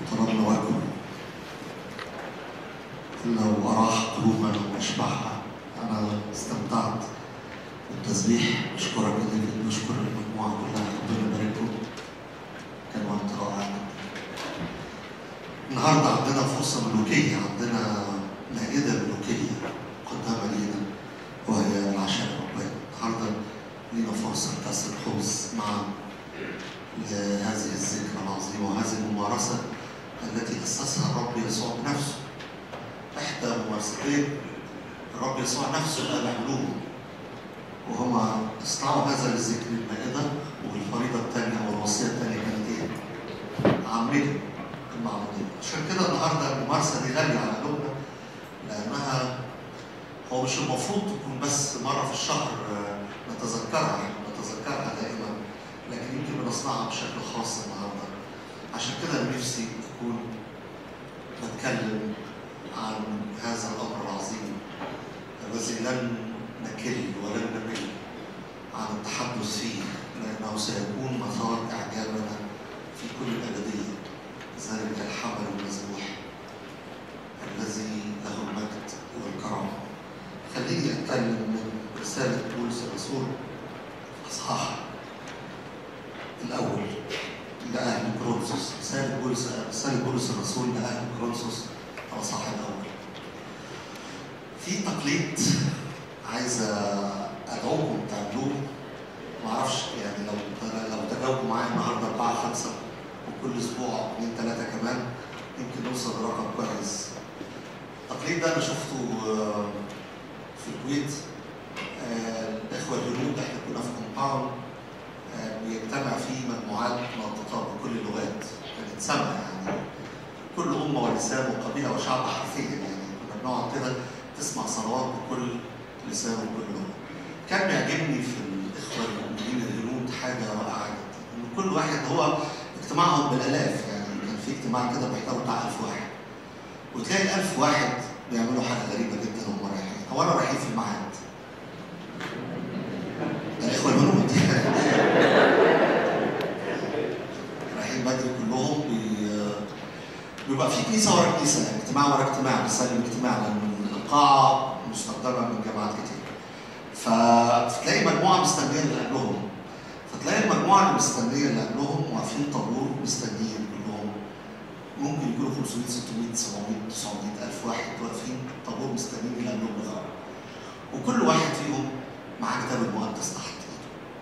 طلبنا وجهه لو أراح قلوبنا وأشبعها أنا استمتعت بالتسبيح أشكرك إنك بشكر المجموعة كلها ربنا يبارككم كان وقت رائع جدا النهارده عندنا فرصة ملوكية عندنا مائدة ملوكية قدامها لينا وهي العشاء الرباني النهارده لينا فرصة كسر الخبز معا لهذه الذكرى العظيمة وهذه الممارسة التي أسسها الرب يسوع بنفسه إحدى ممارستين الرب يسوع نفسه قال اعملوه وهما اصنعوا هذا للذكر المائدة والفريضة الثانية أو الوصية الثانية كانت إيه؟ عملوا المعمودية عشان كده النهارده الممارسة دي غالية على قلوبنا لأنها هو مش المفروض تكون بس مرة في الشهر آه، نتذكرها احنا بنتذكرها دائما لكن يمكن بنصنعها بشكل خاص النهارده عشان كده أنا نفسي أكون بتكلم عن هذا الأمر العظيم الذي لن نكل ولن نمل عن التحدث فيه لأنه سيكون مثار إعجابنا في كل الأبدية ذلك الحمل المذبوح الذي له المجد والكرامة خليني أتكلم من رسالة بولس الرسول أصحاح الأول لأهل كورنثوس رسالة بولس رسالة بولس الرسول لأهل كورنثوس الأصحاح الأول في تقليد عايز أدعوكم تعملوه معرفش يعني لو لو تجاوبوا معايا النهارده أربعة خمسة وكل أسبوع اثنين ثلاثة كمان يمكن نوصل لرقم كويس التقليد ده أنا شفته آه، في الكويت آه، الإخوة الهنود إحنا كنا في كومباوند آه، بيجتمع فيه مجموعات ناطقة بكل اللغات كانت سامة يعني كل أمة ولسان وقبيلة وشعب حرفيا يعني كنا بنقعد كده تسمع صلوات بكل لسان وكل لغة كان بيعجبني في الإخوة المؤمنين الهنود حاجة رائعة جدا إن كل واحد هو اجتماعهم بالآلاف يعني كان في اجتماع كده بيحتوي بتاع 1000 واحد وتلاقي ال 1000 واحد بيعملوا حاجة غريبة جدا وهم رايحين أولا رايحين في الميعاد ده الإخوة الهنود رايحين بدري كلهم بي- بيبقى في كنيسه ورا كنيسه يعني اجتماع ورا اجتماع بنسلم اجتماع لان القاعه مستخدمه من جامعات كتير. ف- فتلاقي مجموعه مستنيه اللي قبلهم فتلاقي المجموعه اللي مستنيه اللي قبلهم واقفين طابور مستنيين كلهم ممكن يكونوا 500 600 700 900 الف واحد واقفين طابور مستنيين اللي قبلهم بغرض. وكل واحد فيهم معاه كتاب المقدس تحت ايده.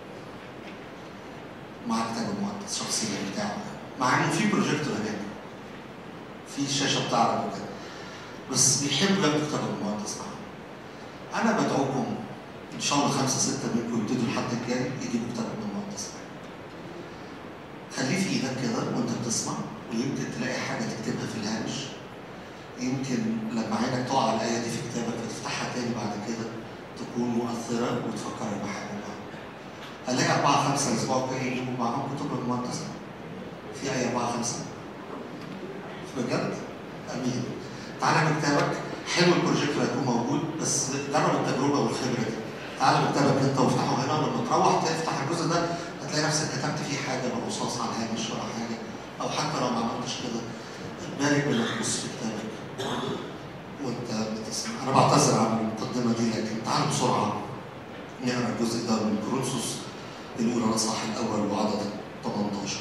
معاه كتاب المقدس شخصيا بتاعه مع انه في بروجيكتور هناك في الشاشه بتعرض وكده بس بيحبوا ياخدوا كتاب المقدس معاهم انا بدعوكم ان شاء الله خمسه سته منكم يبتدوا الحد الجاي يجيبوا كتاب المقدس معاهم خليه في ايدك كده وانت بتسمع ويمكن تلاقي حاجه تكتبها في الهامش يمكن لما عينك تقع على الايه دي في كتابك فتفتحها تاني بعد كده تكون مؤثره وتفكرك بحاجه معينة. هنلاقي أربعة خمسة الأسبوع الجاي يجيبوا معاهم كتب المقدسة. في أي أربعة خمسة؟ بجد؟ أمين. تعالى بكتابك حلو البروجيكتور هيكون موجود بس جرب التجربة والخبرة دي. تعالى بكتابك أنت وافتحه هنا ولما تروح تفتح الجزء ده هتلاقي نفسك كتبت فيه حاجة بالرصاص على الهامش ولا حاجة أو حتى لو ما عملتش كده بالك إنك تبص في كتابك وأنت بتسمع. أنا بعتذر عن المقدمة دي لكن تعالوا بسرعة نقرا الجزء ده من كورنثوس الأولى الأصحاح الأول وعدد 18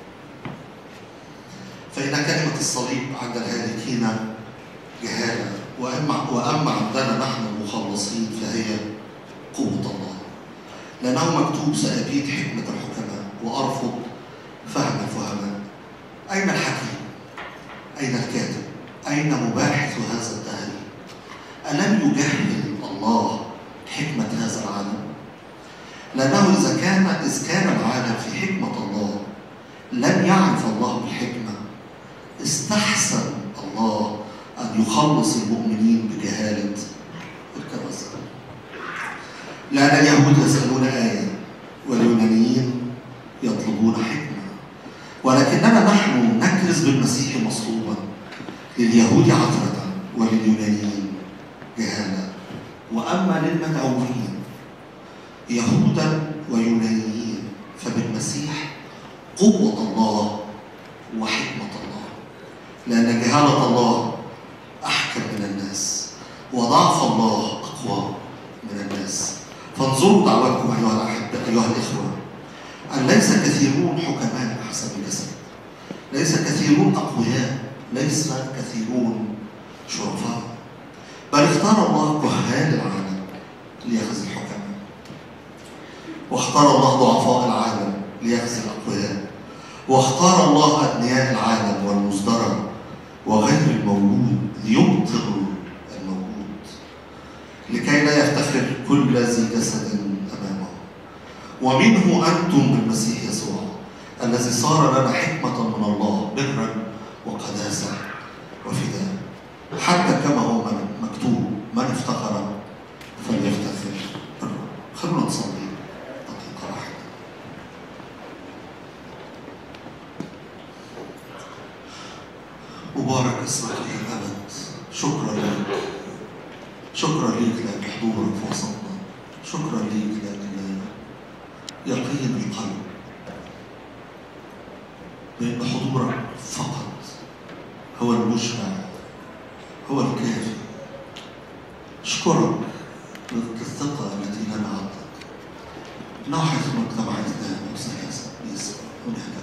فإن كلمة الصليب عند الهالكين جهالة وأما وأما عندنا نحن المخلصين فهي قوة الله لأنه مكتوب سأبيد حكمة الحكماء وأرفض فهم الفهماء أين الحكيم؟ أين الكاتب؟ أين مباحث هذا الدهر؟ ألم يجهل الله حكمة هذا العالم؟ لأنه إذا كان إذ كان العالم في حكمة الله لم يعرف الله بالحكمة استحسن الله أن يخلص المؤمنين بجهالة الكرازة لأن اليهود يسألون آية واليونانيين يطلبون حكمة ولكننا نحن نكرز بالمسيح مصلوبا لليهود عثرة ولليونانيين جهالة وأما للمدعوين يهودا ويونانيين فبالمسيح قوة الله وحكمة الله لأن جهالة الله أحكم من الناس وضعف الله أقوى من الناس فانظروا دعوتكم أيها الأحبة أيها الإخوة أن ليس كثيرون حكماء حسب الجسد ليس كثيرون أقوياء ليس كثيرون شرفاء بل اختار الله كهان العالم ليخزي الحكماء واختار الله ضعفاء العالم ليخزي الأقوياء واختار الله أبنياء العالم والمزدرى وغير المولود ليبطل المولود لكي لا يفتخر كل ذي جسد أمامه ومنه أنتم بالمسيح يسوع الذي صار لنا حكمة من الله برا وقداسة وفداء حتى كما هو مكتوب من افتخر فليفتخر بالرب خلونا نصلي دقيقة واحدة مبارك اسمك إلى الأبد شكرا لك شكرا ليك لأن حضورك في وسطنا شكرا ليك لأن يقين القلب بأن حضورك فقط هو المشبع هو الكافي اشكرك بالثقة التي لنا عندك إنه حيثما اجتمعتنا وسياسة باسم هناك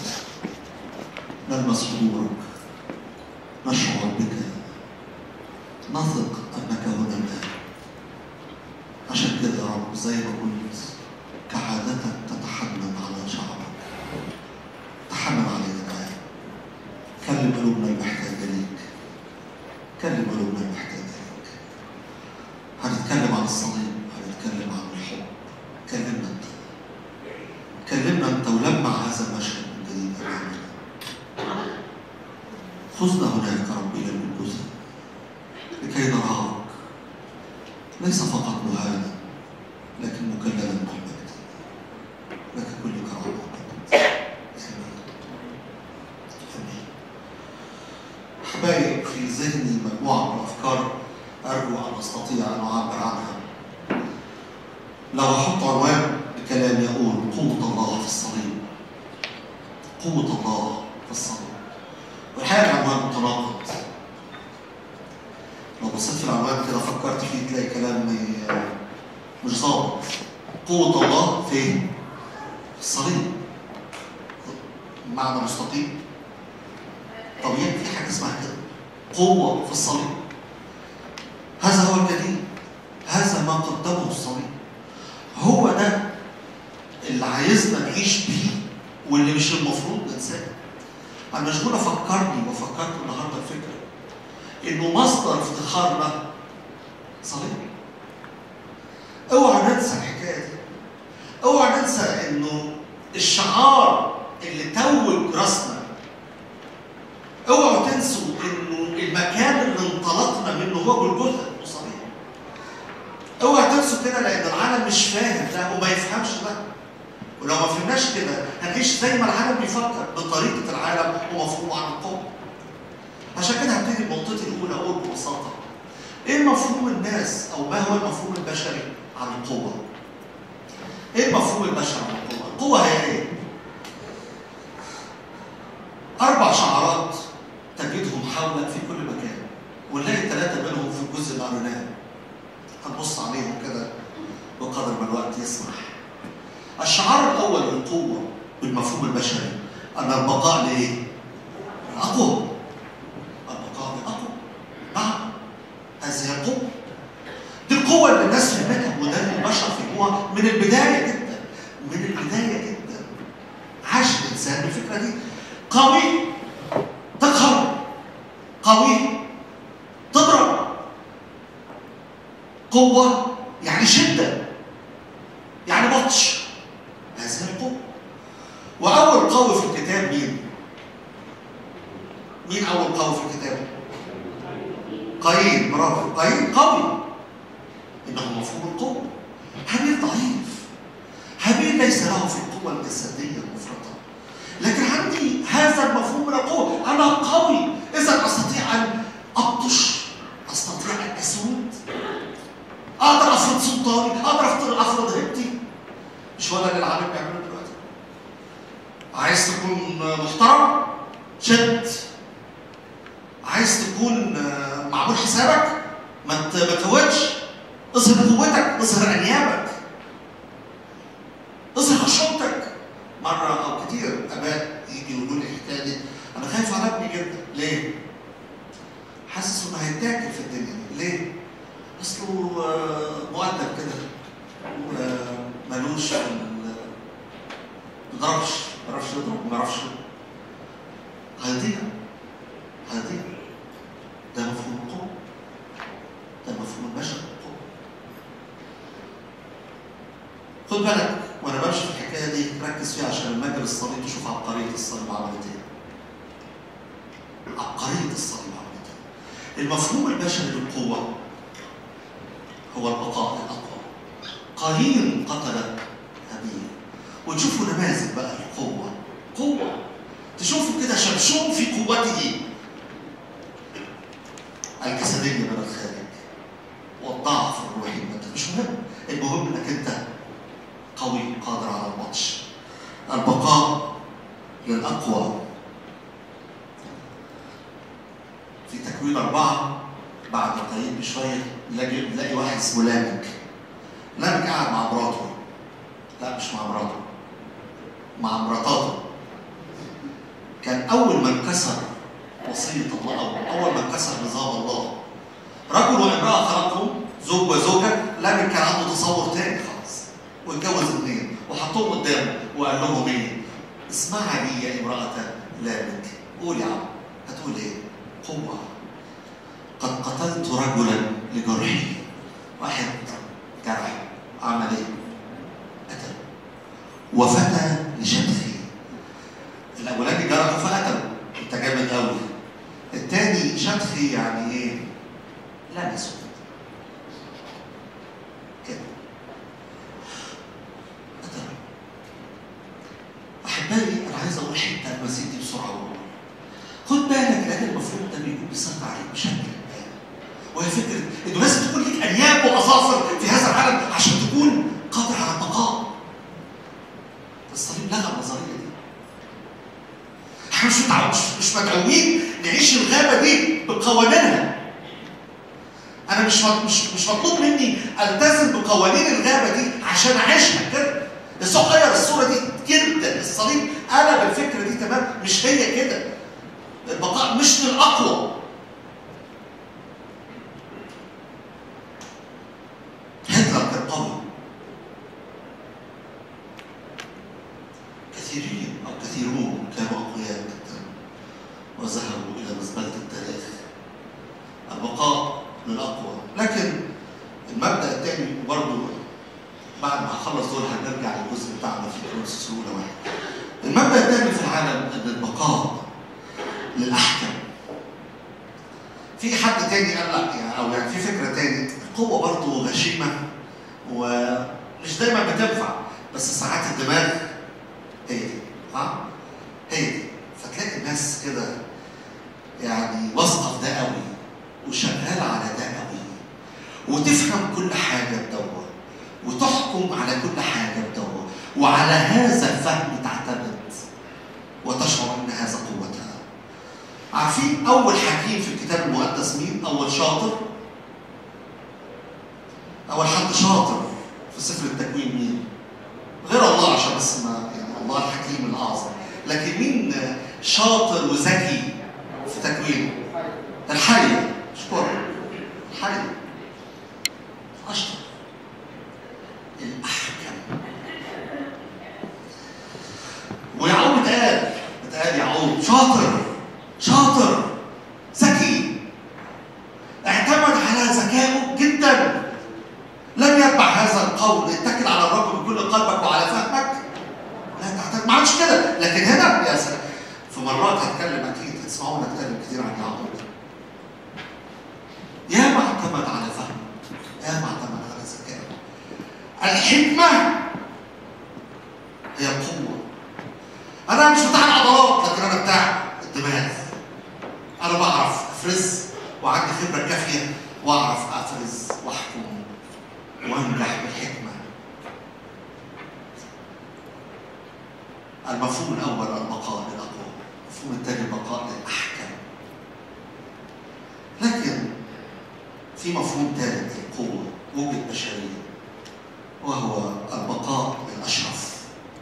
نلمس حضورك نشعر بك نثق أنك هنا الآن عشان كده يا رب زي ما قلت كعادتك تتحنن على شعبك تحنن علينا الآن كلم قلوبنا المحتاجة ليك كلم قلوبنا المحتاجة ليك هنتكلم عن الصليب هنتكلم عن الحب كلمنا انت كلمنا انت ولمع هذا المشهد من جديد امامنا خذنا هناك يا رب الى الجزء لكي نراك ليس فقط مهانا لكن مكللا بالمجد لك كل كرامه ومجد امين امين حبايب في ذهني مجموعه من الافكار ارجو ان استطيع ان اعبر عنها لو احط عنوان لكلامي اقول قوه الله في الصليب قوه الله في الصليب والحقيقه العنوان متناقض لو بصيت في العنوان كده فكرت فيه تلاقي كلام م- مش ظابط قوة الله فين؟ في الصليب معنى مستقيم طبيعي في حاجة اسمها كده قوة في الصليب هذا هو الجديد هذا ما قدمه الصليب هو ده اللي عايزنا نعيش بيه واللي مش المفروض ننساه انا مشغول افكرني وفكرت النهارده الفكره انه مصدر افتخارنا صليب اوعى ننسى الحكايه دي اوعى ننسى انه الشعار اللي توج راسنا اوعوا تنسوا انه المكان اللي انطلقنا منه هو جلجثه وصليب اوعى تنسوا كده لان العالم مش فاهم ده وما يفهمش ده ولو ما فهمناش كده هنعيش زي ما العالم بيفكر بطريقه العالم ومفهومه عن القوه عشان كده هبتدي بنقطتي الاولى اقول ببساطه ايه مفهوم الناس او ما هو المفهوم البشري عن القوه؟ ايه المفهوم البشري عن القوه؟ القوه هي ايه؟ اربع شعارات تجدهم حولك في كل مكان ونلاقي ثلاثه منهم في الجزء اللي قريناه هنبص عليهم كده بقدر ما الوقت يسمح الشعار الاول للقوه بالمفهوم البشري ان البقاء لايه؟ الاقوى البقاء للاقوى نعم هذه هي القوه دي القوه اللي الناس فهمتها وده اللي البشر فهموها من البدايه جدا من البدايه جدا عاش الانسان بالفكره دي قوي تقهر قوي تضرب قوه يعني شده يعني بطش هذه القوة وأول قوي في الكتاب مين؟ مين أول قوي في الكتاب؟ قايين برافو قايين قوي إنه مفهوم القوة هابيل ضعيف هابيل ليس له في القوة الجسدية المفرطة لكن عندي هذا المفهوم من القوة أنا قوي إذا أستطيع أن أبطش أستطيع أن أسود أقدر أفرض سلطاني أقدر أفرض أفرض هيبتي مش ولا اللي العالم بيعمله دلوقتي عايز تكون محترم شد عايز تكون آه، معمول حسابك ما ت- ما تفوتش اظهر قوتك اظهر انيابك اظهر خشونتك مره او كتير اباء يجي يقولوا لي الحكايه دي انا خايف على ابني جدا ليه؟ حاسس انه هيتاكل في الدنيا دي ليه؟ اصله آه، مؤدب كده ومالوش في ال- ما بيضربش ما بيعرفش يضرب ما بيعرفش هيضيع هيضيع ده مفهوم القوة ده مفهوم البشر القوة خد بالك وانا بمشي في الحكايه دي ركز فيها عشان لما اجي للصليب تشوف عبقريه الصليب عملت ايه عبقريه الصليب عملت ايه المفهوم البشري للقوه هو البقاء الاقوى قايين قتل هابيل وتشوفوا نماذج بقى القوه قوه تشوفوا كده شمشون في قوته الجسديه من الخارج والضعف الروحي من الداخل. مش مهم المهم انك انت قوي قادر على الماتش البقاء للأقوى في تكوين أربعة بعد قليل بشوية نلاقي نلاقي واحد اسمه لامك لامك قاعد مع مراته لا مش مع مراته مع مراتاته كان أول من كسر وصية الله أو أول من كسر نظام الله رجل وامرأة خلقهم زوج وزوجة لامك كان عنده تصور تاني خالص واتجوز اثنين وحطهم قدامه وقال لهم ايه؟ اسمعي لي يا امرأة لامك قول يا عم هتقول ايه؟ قوة قد قتلت رجلا لجرحه واحد جرح عمل ايه؟ قتل وفتى لشبثه الاولاني جرحه فقتل انت جامد قوي التاني شبثي يعني ايه؟ لمسه كده قتل احبائي انا عايز اقول حته المسيح دي بسرعه والله خد بالك لان المفروض ده بيكون بيسيطر عليك بشكل ما وهي فكره انه لازم تكون ليك انياب واظافر في هذا العالم عشان تكون قادر على البقاء الصليب لغى النظريه دي احنا مش متعو- مش مش مدعوين نعيش الغابه دي بقوانينها انا مش مط- مش مش مطلوب مني التزم بقوانين الغابه دي عشان اعيشها كده يسوع غير الصوره دي جدا الصليب قلب الفكره دي تمام مش هي كده البقاء مش للاقوى هتلر كان قوي كثيرين او كثيرون كانوا اقوياء جدا وذهبوا الى مزبله التاريخ البقاء للاقوى لكن المبدا الثاني برضه بعد ما هخلص دول هنرجع للجزء بتاعنا في كورنثوس الاولى واحد المبدا الثاني في العالم ان البقاء للاحكم في حد تاني قال لا يعني او يعني في فكره تاني القوه برضه غشيمه ومش دايما بتنفع بس ساعات الدماغ هي دي ها هي دي فتلاقي الناس كده يعني واثقه في ده قوي وشغاله على ده قوي وتفهم كل حاجه بدور وتحكم على كل حاجه بدور وعلى هذا الفهم تعتمد وتشعر ان هذا قوتها عارفين اول حكيم في الكتاب المقدس مين اول شاطر اول حد شاطر في سفر التكوين مين غير الله عشان بس ما يعني الله الحكيم الاعظم لكن مين شاطر وذكي في تكوينه الحية اشكرك الحية أشطر الأحكم ويعقوب اتقال اتقال يعقوب شاطر شاطر ذكي اعتمد على ذكائه جدا لم يتبع هذا القول اتكل على الرب بكل قلبك وعلى فهمك لا تعتمد ما عملش كده لكن هنا يا سلام في مرات هتكلم اكيد هتسمعونا نتكلم كتير عن يعقوب يا ما اعتمد على فهمه يا ما اعتمد على ذكائه الحكمه هي القوه انا مش بتاع العضلات لكن انا بتاع الدماغ انا بعرف افرز وعندي خبره كافيه واعرف افرز واحكم وانجح بالحكمه المفهوم الاول البقاء للاقوى المفهوم الثاني البقاء للاحكم في مفهوم ثالث للقوة وجد بشرية وهو البقاء للأشرف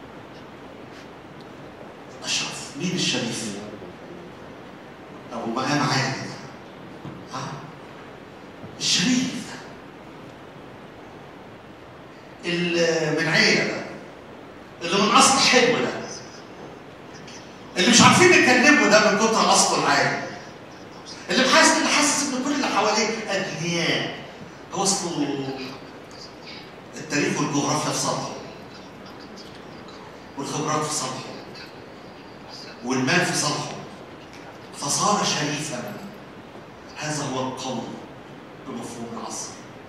أشرف مين الشريف؟ أو مقام عالي ده ها؟ الشريف ده اللي من عيلة ده اللي من أصل حلو ده اللي مش عارفين نتكلمه ده من كتر أصله العالي اللي حاسس اللي حاسس ان كل اللي حواليه اغنياء هو اصله التاريخ والجغرافيا في صدره والخبرات في صدره والمال في صدره فصار شريفا هذا هو القول بمفهوم العصر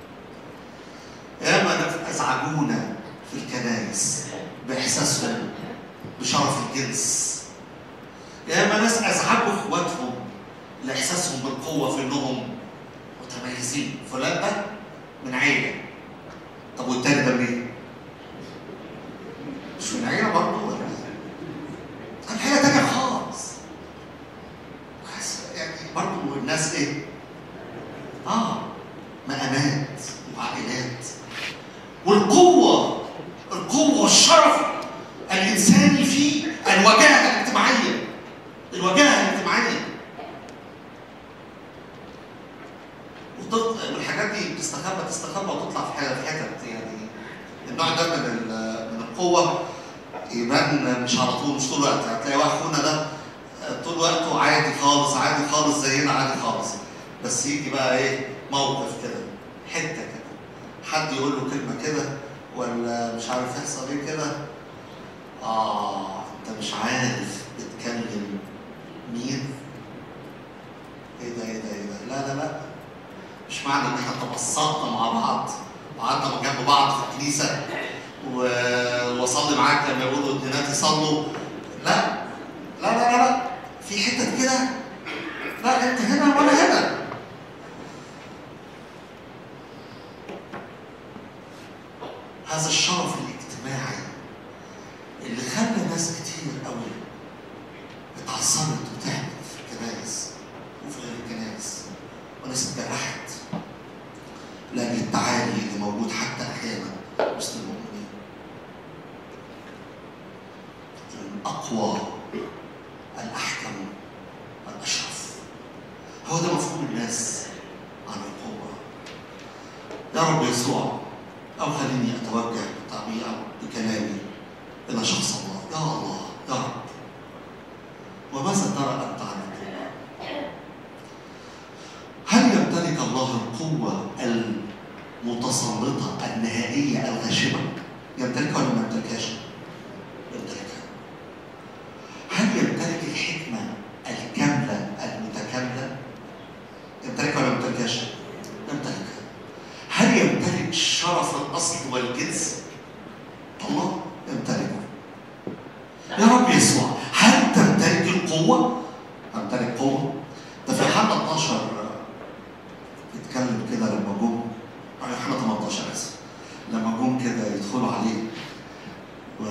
ياما ناس ازعجونا في الكنائس باحساسهم بشرف الجنس ياما ناس ازعجوا اخواتهم لاحساسهم بالقوه في انهم متميزين فلان ده من عيله طب والتاني ده منين؟ مش من عيله برضه ولا كان حاجه تانيه خالص بس يعني برضه الناس ايه؟ اه مقامات وعائلات والقوه القوه والشرف الانساني في الوجاهه الاجتماعيه الوجاهه الاجتماعيه وتط... والحاجات دي بتستخبى تستخبى وتطلع في حاجه في حتت يعني النوع ده من ال- من القوه يبان مش على طول مش طول الوقت هتلاقي واحد اخونا ده طول وقته عادي خالص عادي خالص زينا عادي خالص بس يجي بقى ايه موقف كده حته كده حد يقول له كلمه كده ولا مش عارف يحصل ايه كده اه انت مش عارف بتكلم مين ايه ده ايه ده ايه ده لا لا لا مش معنى ان احنا تبسطنا مع بعض وقعدنا جنب بعض في الكنيسه و- واصلي معاك لما يقولوا اتنينات يصلوا لا لا لا لا لا في حتت كده لا انت هنا وانا هنا هذا الشرف الاجتماعي اللي خلى ناس كتير قوي اتعصبت وتعبت في الكنائس وفي غير الكنائس وناس اتجرحت لأجل التعالي اللي موجود حتى أحيانا وسط المؤمنين. الأقوى الأحكم الأشرف. هو ده مفهوم الناس عن القوة. يا رب يسوع أو خليني أتوجه بتعبير بكلامي إلى شخص الله، يا الله يا رب. وماذا ترى أنت عن القوة؟ هل يمتلك الله القوة المتسلطة النهائية الغاشمة؟ يمتلكها ولا ما يمتلكهاش؟ يمتلكها. هل يمتلك الحكمة الكاملة المتكاملة؟ يمتلكها ولا ما يمتلكهاش؟ يمتلكها. هل يمتلك شرف الأصل والجنس؟ الله يمتلكه. يا رب يسوع هل تمتلك القوة؟ تمتلك قوة؟ ده في يوحنا 12 اتكلم كده لما جم آه، يوحنا 18 اسف لما جم كده يدخلوا عليه و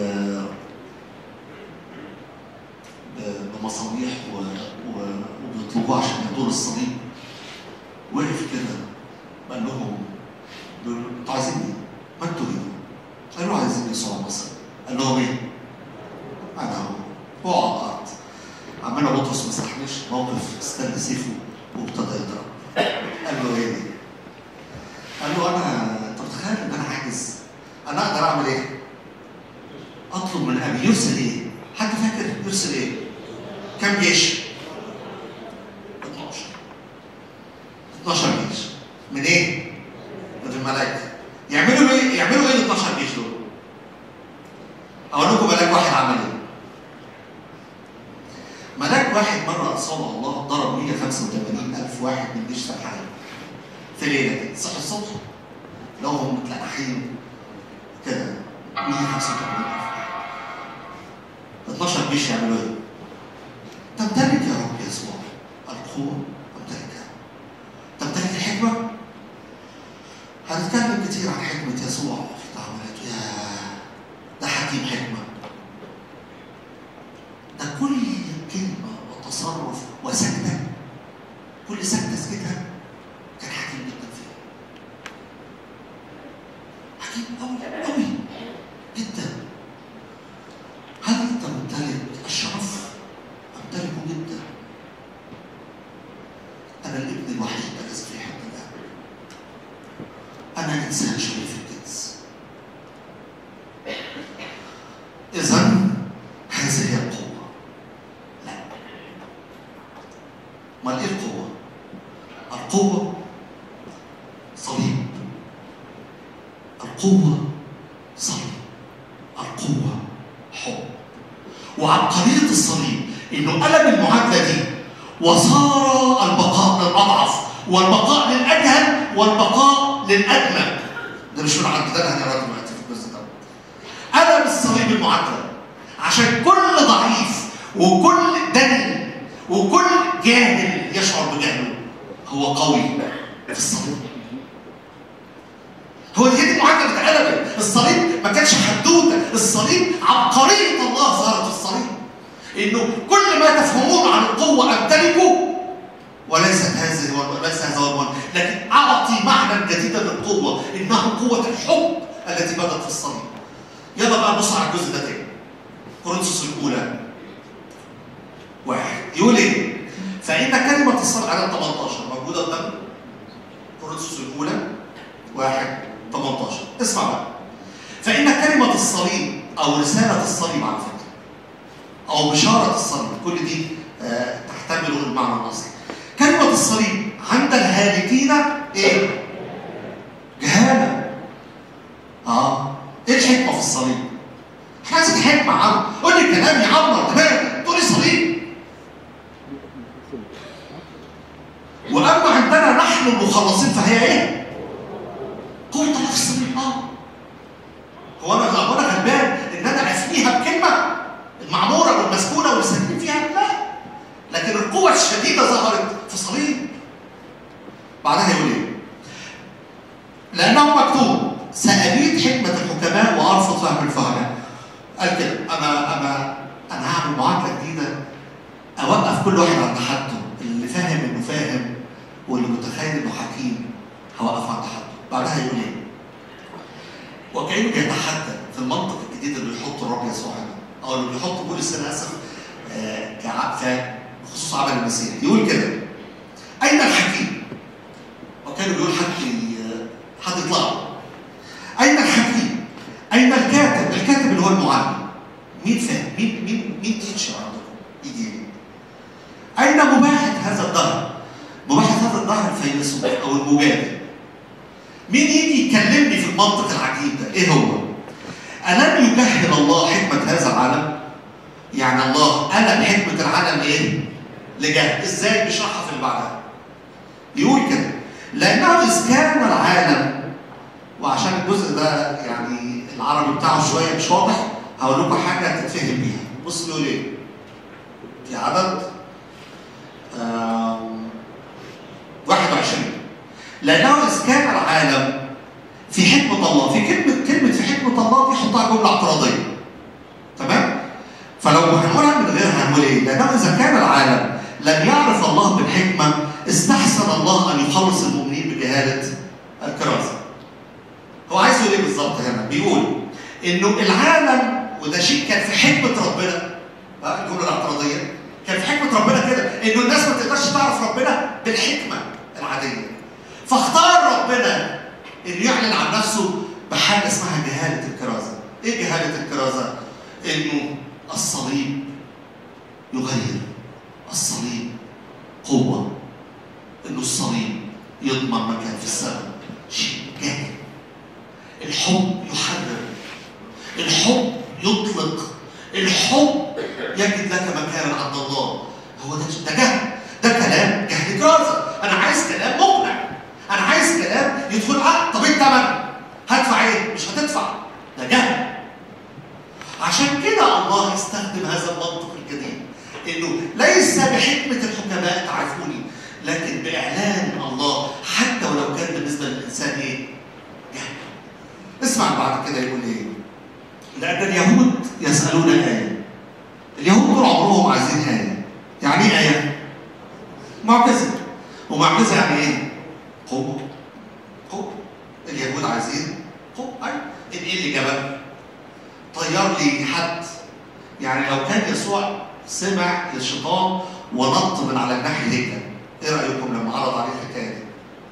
ب- بمصابيح و... و... وبيطلبوه عشان يدور الصليب وقف كده قال لهم دول انتوا عايزين ايه؟ ما انتوا ايه؟ قالوا عايزين يسوع مصر قال لهم ايه؟ انا هو هو على الارض عمال بطرس ما استحملش موقف استنى سيفه وابتدى يضرب قال له ايه دي؟ قال له انا انت متخيل ان انا عاجز؟ انا اقدر اعمل ايه؟ اطلب من ابي يرسل ايه؟ حد فاكر يرسل ايه؟ كم جيش؟ 12 12 جيش من ايه؟ من الملائكه يعملوا ايه؟ يعملوا ايه ال 12 جيش دول؟ اقول لكم ملاك واحد عمل ايه؟ ملاك واحد مرة أصابه الله ضرب 185 ألف واحد من جيش سرحان في ليلة كده صحي الصبح لو هم متلقحين كده 185 ألف واحد 12 جيش يعملوا إيه؟ تمتلك يا رب يسوع القوة تمتلكها تمتلك الحكمة هنتكلم كتير عن حكمة يسوع في تعاملاته يا ده حكيم حكمة ده كل كلمة وتصرف وسكتة كل سكتة سكتها كان حكيم جدا فيها امال ايه القوه؟ القوه صليب القوه صليب القوه حب وعبقريه الصليب انه قلب المعادله دي وصار البقاء للاضعف والبقاء للاجهل والبقاء للادمى ده مش من عند ده انا هنقرا دلوقتي في الجزء ده قلب الصليب المعادله عشان كل ضعيف وكل دني وكل جاهل يشعر بجهله هو قوي في الصليب هو دي دي المعادله اللي اتقلبت الصليب ما كانش حدوته الصليب عبقريه الله ظهرت في الصليب انه كل ما تفهمون عن القوه امتلكه وليست هذه وليس هذا هو المعنى لكن اعطي معنى جديدا للقوه انها قوه الحب التي بدت في الصليب يلا بقى نبص على الجزء ده تاني كورنثوس الاولى واحد يقول ايه؟ فان كلمه الصليب على 18 موجوده قدام كورنثوس الاولى واحد 18 اسمع بقى فان كلمه الصليب او رساله الصليب على فكره او بشاره الصليب كل دي آه تحتمل المعنى الاصلي كلمه الصليب عند الهالكين ايه؟ جهاله اه ايه الحكمه في الصليب؟ احنا عايزين حكمه عم قول لي كلام يعمر دماغي تقول لي صليب واما عندنا نحن المخلصين فهي ايه؟ قوة الله في الصليب اه هو انا هو انا غلبان ان انا افنيها بكلمه المعموره والمسكونه واللي ساكنين فيها لا لكن القوة الشديدة ظهرت في صليب بعدها يقول ايه؟ لأنه مكتوب سأبيد حكمة الحكماء وأرفض فهم الفهماء قال كده أنا أنا أنا هعمل معادلة جديدة أوقف كل واحد عند حده اللي فاهم إنه فاهم واللي متخيل إنه حكيم هوقفه عند حده بعدها يقول ايه؟ وكأنه بيتحدى في المنطق الجديد اللي بيحطه الرب يسوع هنا أو اللي بيحطه بولس أنا آسف آه كعقفة بخصوص عمل المسيح يقول كده أين الحكيم؟ وكانوا بيقول حد حد يطلع له. أين الحكيم؟ أين الكاتب؟ الكاتب اللي هو المعلم مين فاهم؟ مين مين مين تيتشر عندكم؟ يجي أين مباحث هذا الدهر؟ مباحث هذا الدهر الفيلسوف أو المجادل مين يجي يكلمني في المنطق العجيب ده؟ ايه هو؟ ألم يجهل الله حكمة هذا العالم؟ يعني الله قلب حكمة العالم ايه؟ لجهل، ازاي بيشرحها في اللي بعدها؟ يقول كده لأنه إذ كان العالم وعشان الجزء ده يعني العربي بتاعه شوية مش واضح هقول لكم حاجة تتفهم بيها. بص بيقول ايه؟ في عدد آم، 21 لأنه إذ كان العالم في حكمة الله، في كلمة كلمة في حكمة الله دي حطها جملة اعتراضية. تمام؟ فلو هنقولها من غيرها هنقول إيه؟ لأنه إذا كان العالم لم يعرف الله بالحكمة استحسن الله أن يخلص المؤمنين بجهالة الكرازة. هو عايز يقول إيه بالظبط هنا؟ بيقول إنه العالم وده شيء كان في حكمة ربنا بقى الجملة الاعتراضية كان في حكمة ربنا كده إنه الناس ما تقدرش تعرف ربنا بالحكمة العادية. فاختار ربنا انه يعلن عن نفسه بحاجه اسمها جهاله الكرازه. ايه جهاله الكرازه؟ انه الصليب يغير. الصليب قوه. انه الصليب يضمن مكان في السماء. شيء جاهل. الحب يحرر. الحب يطلق. الحب يجد لك مكانا عند الله. هو ده ده جهل. ده كلام جهل كرازه. انا عايز كلام مقنع. انا عايز كلام يدخل عقل طب انت من هدفع ايه؟ مش هتدفع ده جهل عشان كده الله يستخدم هذا المنطق الجديد انه ليس بحكمه الحكماء تعرفوني لكن باعلان الله حتى ولو كان بالنسبه للانسان ايه؟ جهل اسمع بعد كده يقول ايه؟ لان اليهود يسالون ايه اليهود طول عمرهم عايزين ايه يعني ايه ايه؟ معجزه ومعجزه يعني ايه؟ قوة قوة اليهود عايزين قوة أيوة إيه اللي جابها؟ طير لي حد يعني لو كان يسوع سمع للشيطان ونط من على الناحية هيك إيه رأيكم لما عرض عليه الحكاية دي؟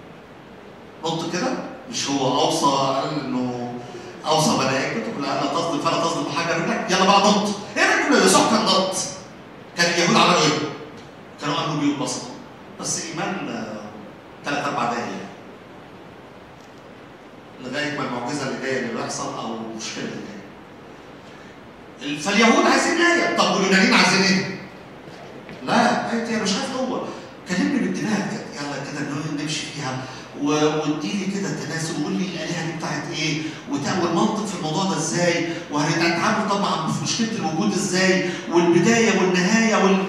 نط كده مش هو أوصى قال إنه أوصى ملائكته لا لا تصدم فلا تصدم بحاجة رجلك يلا بقى نط إيه رأيكم لو يسوع كان نط؟ كان اليهود عملوا إيه؟ كانوا آمنوا بيه وبسطوا بس ايمان آه، ثلاث اربع دقايق لغايه ما المعجزه اللي جايه اللي بيحصل او المشكله اللي جايه فاليهود عايزين ايه طب واليونانيين عايزين ايه؟ لا انت مش عارف هو كلمني بالدماغ كده يلا كده ن- نمشي فيها و- واديني كده تناسب وقول لي الالهه دي بتاعت ايه وتع- والمنطق في الموضوع ده ازاي وهنتعامل طبعا في مشكله الوجود ازاي والبدايه والنهايه وال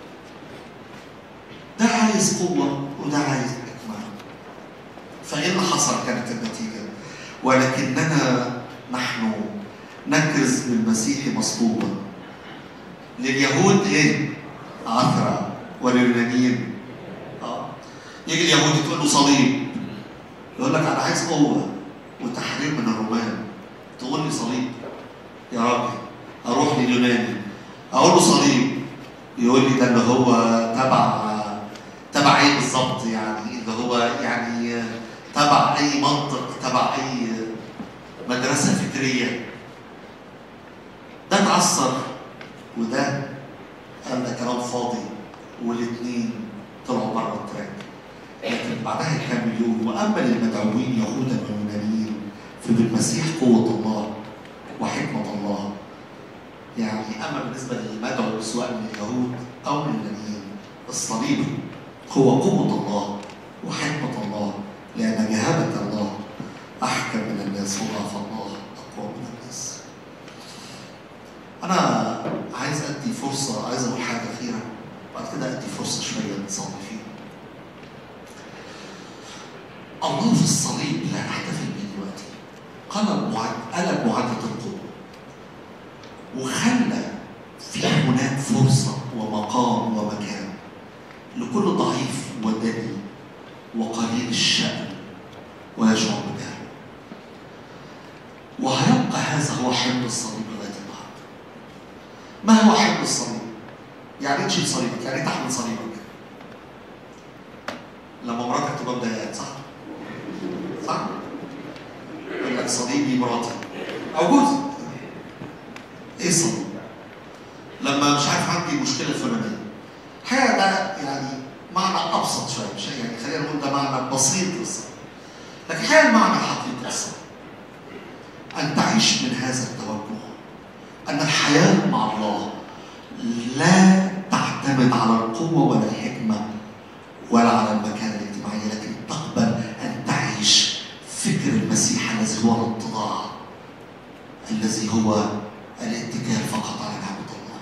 ده عايز قوه وده عايز حكمه فايه اللي حصل كانت النتيجه ولكننا نحن نكرز بالمسيح مصلوبا لليهود ايه عثرة ولليونانيين اه يجي اليهودي تقول له صليب يقول لك انا عايز قوه وتحرير من الرومان تقول لي صليب يا راجل اروح لليوناني اقول له صليب يقول لي ده اللي هو تبع تبع ايه بالظبط يعني اللي هو يعني تبع اي منطق تبع اي مدرسه فكريه ده اتعصر وده قال ده كلام فاضي والاثنين طلعوا بره التراك لكن بعدها يكمل يقول واما للمدعوين يهودا ويونانيين فبالمسيح قوه الله وحكمه الله يعني اما بالنسبه للمدعو سواء من اليهود او من اليونانيين الصليب هو قوه الله وحكمه الله لان جهابه الله احكم من الناس وضعف الله اقوى من الناس انا عايز ادي فرصه عايز اقول حاجه اخيره بعد كده ادي فرصه شويه نصلي فيها الله في الصليب لا نحتفل بيه دلوقتي قلب معد قلب معدة القوة وخلى في هناك فرصة ومقام ومكان لكل ضعيف ودني وقليل الشأن ويشعر بجهل وهيبقى هذا هو حمل الصليب لغاية النهاردة ما هو حمل الصليب؟ يعني ايه تشيل صليبك؟ يعني ايه تحمل صليبك؟ لما مراتك تبقى مضايقاك صح؟ صح؟ يقول لك صليبي مراتي او جوزي ايه صليب؟ لما مش عارف عندي مشكله فلانيه الحقيقه ده يعني معنى ابسط شويه مش يعني خلينا نقول ده معنى بسيط للصليب لكن الحقيقه المعنى الحقيقي للصليب ان تعيش من هذا التوجه ان الحياه مع الله لا تعتمد على القوه ولا الحكمه ولا على المكانه الاجتماعيه لكن تقبل ان تعيش فكر المسيح الذي هو الاتضاع الذي هو الاتكال فقط على نعمه الله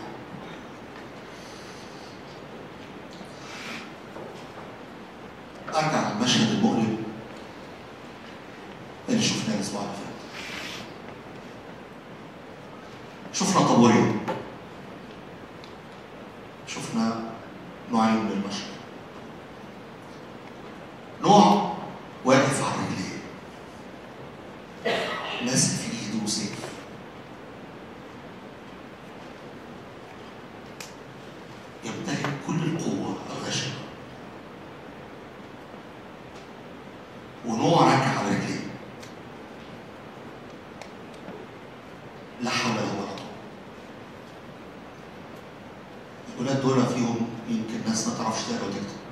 ارجع للمشهد المؤلم اللي شفناه الاسبوع اللي فات شفنا طابورين شفنا نوعين من المشهد نوع واقف على رجليه ماسك في ايده سيف يمتلك كل القوة الغشمة ونوع راكع على رجليه لا حول له ولا قوة الولاد دول فيهم يمكن ناس ما تعرفش تقرا وتكتب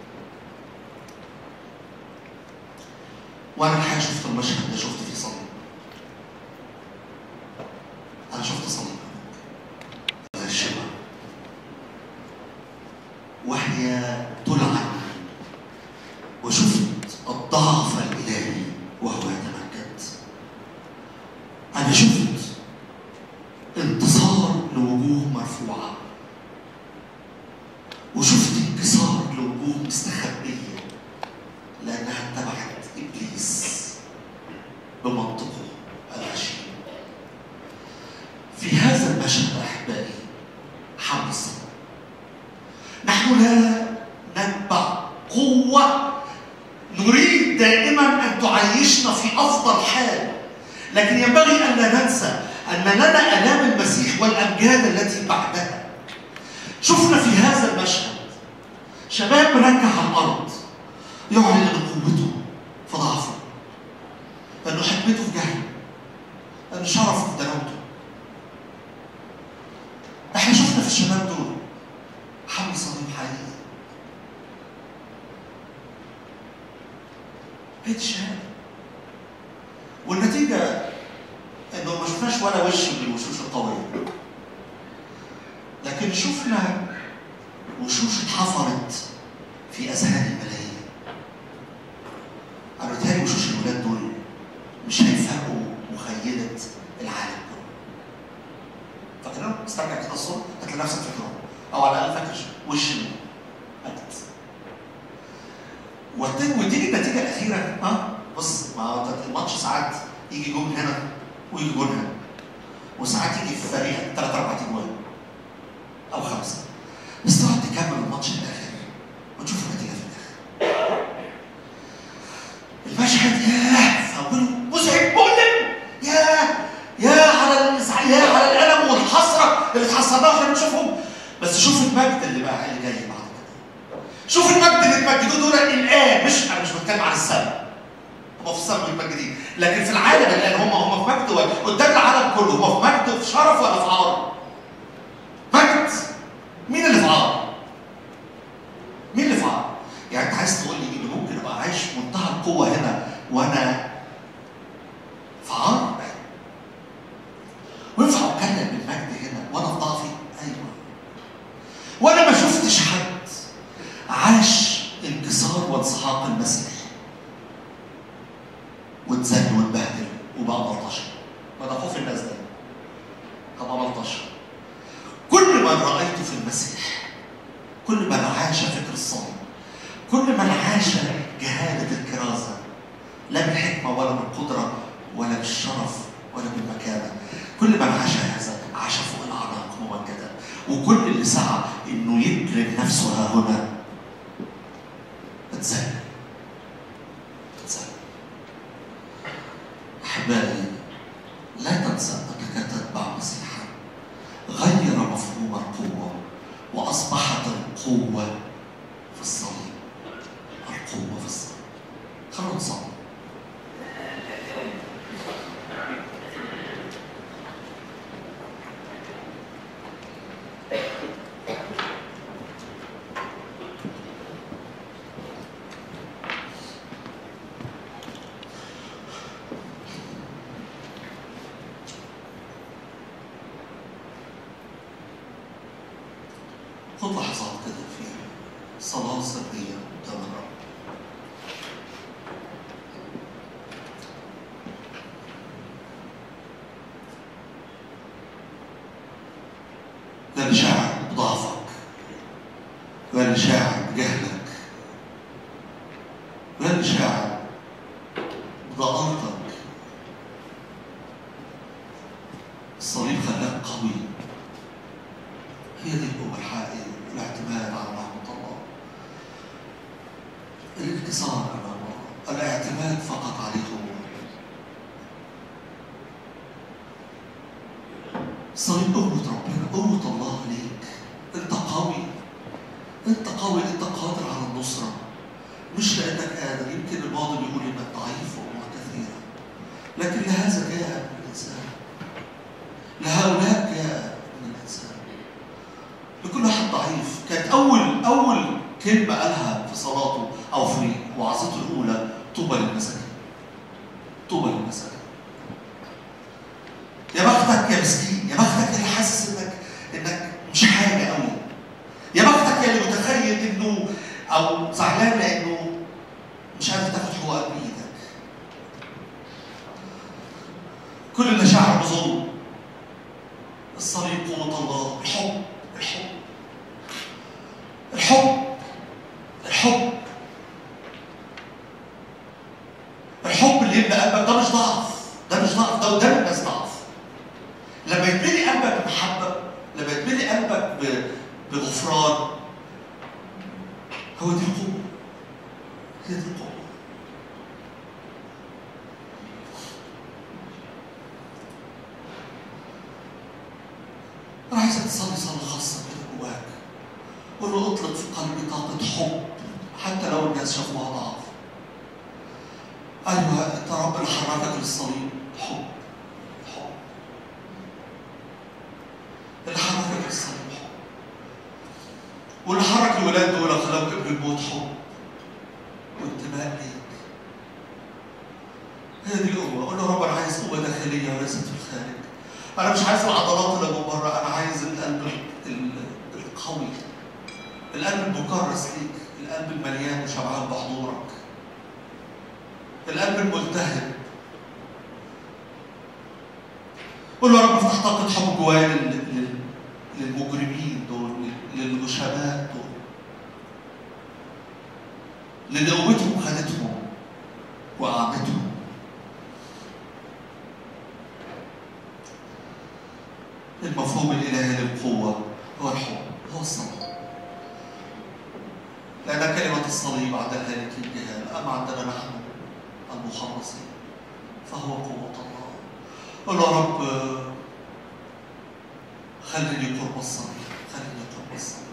وانا الحقيقه شفت المشهد ده شفت فيه صليب انا شفت صليب هذا الشبه وهي تلعن وشفت الضعف الالهي وهو يتمجد انا شفت انتصار لوجوه مرفوعه وشفت انكسار لوجوه مستخبيه لانها اتبعت ابليس بمنطقه الغشيم في هذا المشهد احبائي حمل الصلاه نحن لا نتبع قوه نريد دائما ان تعيشنا في افضل حال لكن ينبغي ان لا ننسى ان لنا الام المسيح والامجاد التي بعدها شفنا في هذا المشهد شباب ركع على الارض يعلن ان قوته في ضعفه انه حكمته في جهله انه شرفه في دنوته احنا شفنا في الشباب دول حمل صليب حقيقي بيت شهاده والنتيجه انه ما شفناش ولا وش من الوشوش القويه لكن شفنا وشوش اتحفرت في اذهان الملايين انا بتهيألي وشوش الولاد دول مش هيفهموا مخيله العالم كله فاكرهم؟ استرجع كده الصوره هتلاقي نفسك فاكرهم او على الاقل فاكر وش مين أكيد. وت- وتيجي النتيجه الاخيره ها بص ما هو الماتش ساعات يجي جون هنا ويجي جون هنا وساعات يجي في فريق ثلاث اربع اجوان او خمسه بس تقعد تكمل الماتش للاخر وتشوف النتيجه في الاخر المشهد ياه في اوله مزعج مؤلم ياه يا على الإزعاج يا على الالم والحسره اللي اتحسرناها واحنا بنشوفهم بس شوف المجد اللي بقى اللي جاي بعد كده شوف المجد اللي اتمجدوه دول الان مش انا مش بتكلم عن السماء هم في السماء متمجدين لكن في العالم الان هم هم في مجد ولا- قدام العالم كله هم في مجد وفي شرف ولا في عار؟ مجد مين اللي في عار؟ مين اللي في عار؟ يعني انت عايز تقول لي ان ممكن ابقى عايش في منتهى القوه هنا وانا في عار؟ وينفع اتكلم بالمجد هنا وانا في ضعفي؟ ايوه وانا ما شفتش حد عاش انكسار وانسحاق المسيح واتذل واتبهدل وبقى ملطشه ما ده خوف الناس ده هبقى ملطشه كل من رايته في المسيح كل من عاش فكر الصليب كل من عاش جهاله الكرازه لا بالحكمه ولا بالقدره ولا بالشرف ولا بالمكانه كل من عاش هذا عاش فوق الاعناق ممجدا وكل اللي سعى انه يكرم نفسه ها هنا اتذل اتذل احبائي لا تنسى انك تتبع مسيحا غير مفهوم القوه واصبحت القوه في الصليب القوه في الصليب خلونا نصلي خد لحظات كده في صلاة سرية قدام الرب ده اللي شاعر بضعفك ده اللي شاعر بجهلك ده اللي شاعر بضعفتك الصليب خلاك قوي هي دي القوة الحقيقية الاعتماد على رحمة الله الانكسار أمام الله الاعتماد فقط عليه هو صليب قوة ربنا قوة الله ليك انت قوي انت قوي انت قادر على النصرة مش لانك قادر يمكن البعض بيقول انك ضعيف وامور كثيرة لكن لهذا جاء من الانسان لهؤلاء جاء من الانسان لكل واحد ضعيف كانت اول اول كلمه قالها في صلاته او في وعظته الاولى طوبى للمساكين طوبى للمساكين يا بختك يا مسكين يا بختك اللي حاسس انك انك مش حاجه قوي يا بختك يا اللي متخيل انه او زعلان لانه مش عارف تاخد حقوقك بايدك كل اللي شعر بظلم الصليب قوة الله الحب الحب الحب الحب الحب اللي يملى قلبك ده مش ضعف ده مش ضعف ده قدام الناس ضعف لما يتملي قلبك بمحبة لما يتملي قلبك ب- بغفران هو دي القوة هي دي القوة أنا عايزك تصلي صلاة خاصة كده جواك قول له اطلق في قلبي طاقة حب حتى لو الناس شافوها ضعف أيوه أنت رب اللي حركك للصليب حب حب اللي حركك للصليب حب واللي حرك الولاد دول خلاهم ابن الموت حب وانتماء ليك هي دي القوة قول له يا رب أنا عايز قوة داخلية وليست في الخارج أنا مش عايز العضلات اللي من بره أنا عايز القلب ال- القوي القلب المكرس ليك القلب المليان وشبعان بحضورك القلب الملتهب قول له يا رب افتح طاقة حب جوايا لل- لل- للمجرمين دول للغشماء دول للي قوتهم خدتهم وأعمتهم المفهوم الإلهي للقوة هو الحب هو الصلاة لأن كلمة الصليب عند هالك الجهال أما عندنا نحن المخلصين فهو قوة الله قل له يا رب خليني قرب الصليب خليني قرب الصليب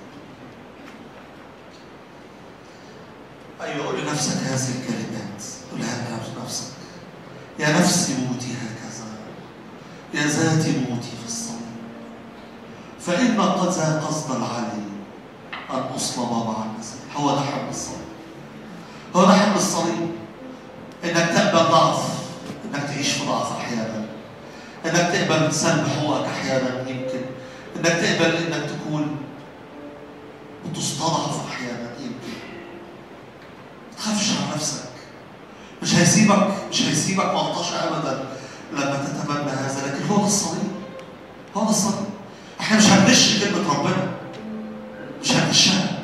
أيوة قول لنفسك هذه الكلمات قولها لنفسك يا نفسي موتي هكذا يا ذاتي موتي في الصليب فإن قد ذا قصد العلي أن أصلب مع المسيح هو ده حمل الصليب هو ده حمل الصليب إنك تقبل ضعف إنك تعيش في ضعف أحيانا إنك تقبل سلب حقوقك أحيانا يمكن إنك تقبل إنك تكون بتستضعف أحيانا يمكن ما تخافش على نفسك مش هيسيبك مش هيسيبك ملطشة أبدا لما تتمنى هذا لكن هو ده الصليب هو ده الصليب احنا مش هنغش كلمة ربنا مش هنغشها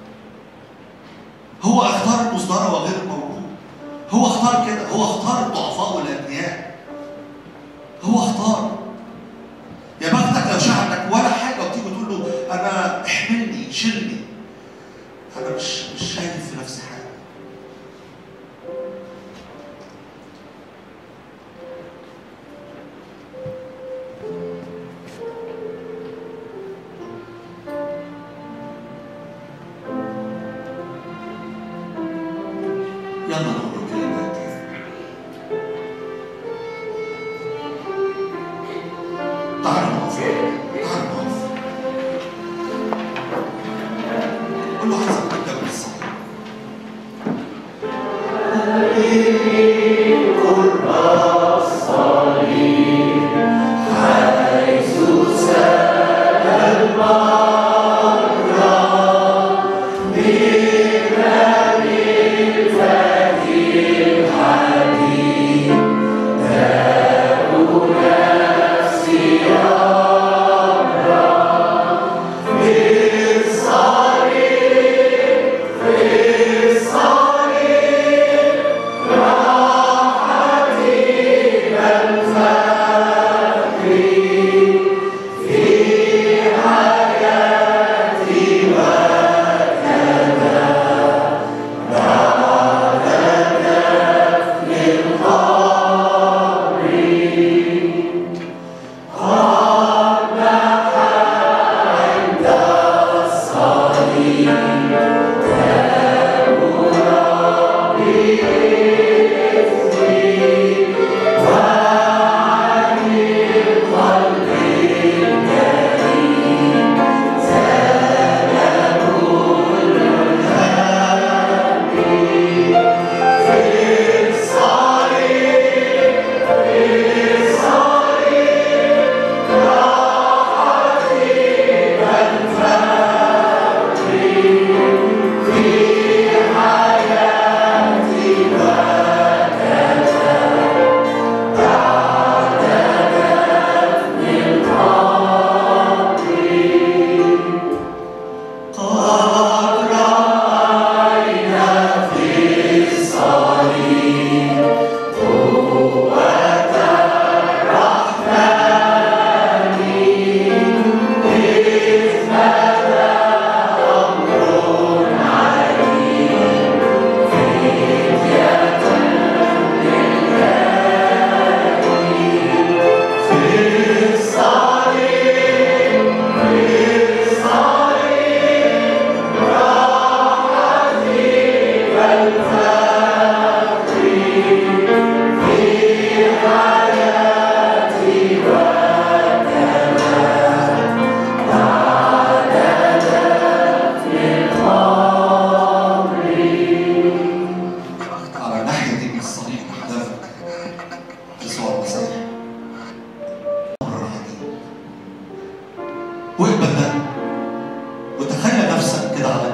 هو اختار المصدرة وغير الموجود هو اختار كده هو اختار الضعفاء والأبنياء هو اختار يا بختك لو شاعر انك ولا حاجة وتيجي تقول له أنا احملني شيلني أنا مش مش شايف في نفسي حاجة يلا نقول كلمات تعالوا نقف تعالوا نقف قول له عايزك تبدا بالصلاه كده على